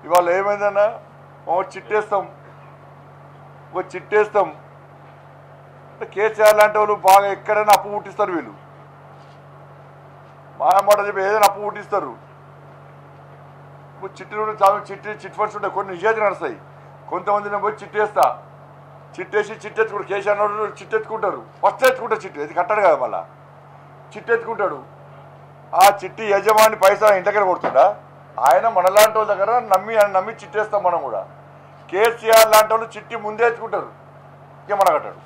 ఇవాళ ఏమైందన్నా ఓ చిట్టేస్తాం ఓ చిట్టేస్తాం అంటే కేసీఆర్ లాంటి వాళ్ళు బాగా ఎక్కడైనా అప్పు పుట్టిస్తారు వీళ్ళు మా మాట చెప్పి ఏదైనా అప్పు పుట్టిస్తారు ఇప్పుడు చిట్టీలు ఉంటే చాలా చిట్టి చిట్ ఫండ్స్ ఉంటాయి కొన్ని నిజాయితీ నడుస్తాయి కొంతమంది నేను పోయి చిట్టేస్తా చిట్టేసి చిట్టెత్తుకుంటారు కేసీఆర్ నోడు చిట్టెత్తుకుంటారు ఫస్ట్ ఎత్తుకుంటారు చిట్టు ఇది కట్టాడు కదా మళ్ళా చిట్టెత్తుకుంటాడు ఆ చిట్టి యజమాని పైసా ఇంటి దగ్గర కొడుతుండా ఆయన మనలాంటి వాళ్ళ దగ్గర నమ్మి ఆయన నమ్మి చిట్టేస్తాం మనం కూడా కేసీఆర్ లాంటి వాళ్ళు చిట్టి ముందే ఎత్తుకుంటారు ఇక మన కట్టాడు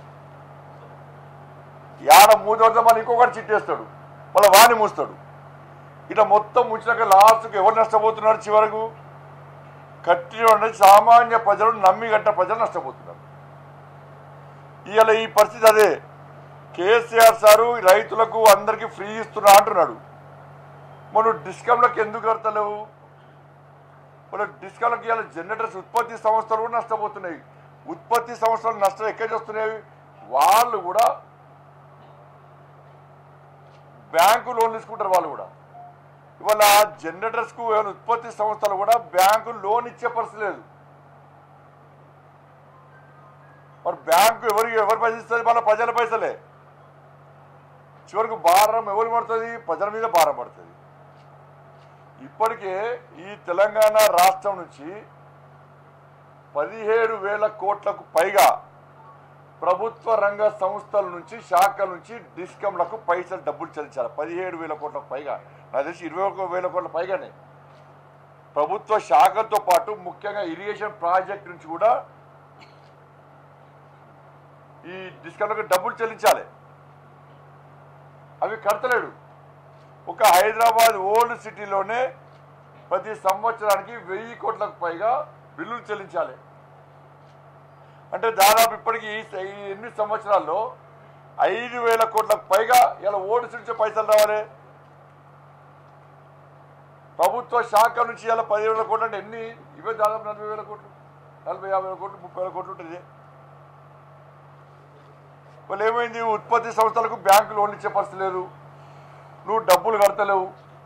యాడ మూదోడితే మళ్ళీ ఇంకొకటి చిట్టేస్తాడు మళ్ళీ వాణి మూస్తాడు ఇట్లా మొత్తం ముంచినాక లాస్ట్కి ఎవరు నష్టపోతున్నారు చివరకు కట్టిన సామాన్య ప్రజలు నమ్మి కట్టిన ప్రజలు నష్టపోతున్నారు ఇవాళ ఈ పరిస్థితి అదే కేసీఆర్ సారు రైతులకు అందరికీ ఫ్రీ ఇస్తున్నా అంటున్నాడు మనం డిస్కమ్లకు ఎందుకు కడతలేవు మన డిస్కమ్లకు ఇవాళ జనరేటర్స్ ఉత్పత్తి సంస్థలు కూడా నష్టపోతున్నాయి ఉత్పత్తి సంస్థలు నష్టం ఎక్కడి వస్తున్నాయి వాళ్ళు కూడా బ్యాంకు లోన్ తీసుకుంటారు వాళ్ళు కూడా ఇవాళ జనరేటర్స్ కు ఏమైనా ఉత్పత్తి సంస్థలు కూడా బ్యాంకు లోన్ ఇచ్చే పరిస్థితి లేదు మరి బ్యాంకు ఎవరికి ఎవరు పైసలు ఇస్తుంది మళ్ళీ ప్రజల పైసలే చివరికి భారం ఎవరు పడుతుంది ప్రజల మీద భారం పడుతుంది ఇప్పటికే ఈ తెలంగాణ రాష్ట్రం నుంచి పదిహేడు వేల కోట్లకు పైగా ప్రభుత్వ రంగ సంస్థల నుంచి శాఖల నుంచి డిస్కంలకు పైసలు డబ్బులు చెల్లించాలి పదిహేడు వేల కోట్లకు పైగా నాకు తెలిసి ఇరవై ఒక వేల కోట్ల పైగానే ప్రభుత్వ శాఖలతో పాటు ముఖ్యంగా ఇరిగేషన్ ప్రాజెక్ట్ నుంచి కూడా ఈ డిస్కంలకు డబ్బులు చెల్లించాలి అవి కడతలేడు ఒక హైదరాబాద్ ఓల్డ్ సిటీలోనే ప్రతి సంవత్సరానికి వెయ్యి కోట్లకు పైగా బిల్లులు చెల్లించాలి అంటే దాదాపు ఇప్పటికి ఈ స- ఈ ఎనిమిది సంవత్సరాల్లో ఐదు వేల కోట్లకు పైగా ఇలా ఓడి నుంచి పైసలు రావాలి ప్రభుత్వ శాఖ నుంచి ఇలా పదిహేడు వేల కోట్లు అంటే ఎన్ని ఇవే దాదాపు నలభై వేల కోట్లు నలభై యాభై వేల కోట్లు ముప్పై వేల కోట్లు ఉంటుంది వాళ్ళు ఏమైంది ఉత్పత్తి సంస్థలకు బ్యాంకు లోన్లు ఇచ్చే పరిస్థితి లేదు నువ్వు డబ్బులు కడతలేవు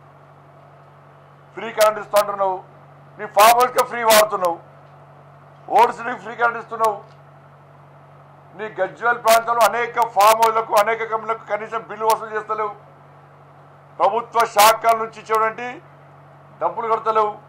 ఫ్రీ కరెంట్ ఇస్తా అంటున్నావు నీ ఫామ్ హౌస్కే ఫ్రీ వాడుతున్నావు ఓడిసిడికి ఫ్రీ కరెంట్ ఇస్తున్నావు నీ గజ్వల్ ప్రాంతంలో అనేక ఫామ్ హౌస్లకు అనేక కంపెనీలకు కనీసం బిల్లు వసూలు చేస్తలేవు ప్రభుత్వ శాఖల నుంచి ఇచ్చేటువంటి డబ్బులు కడతలేవు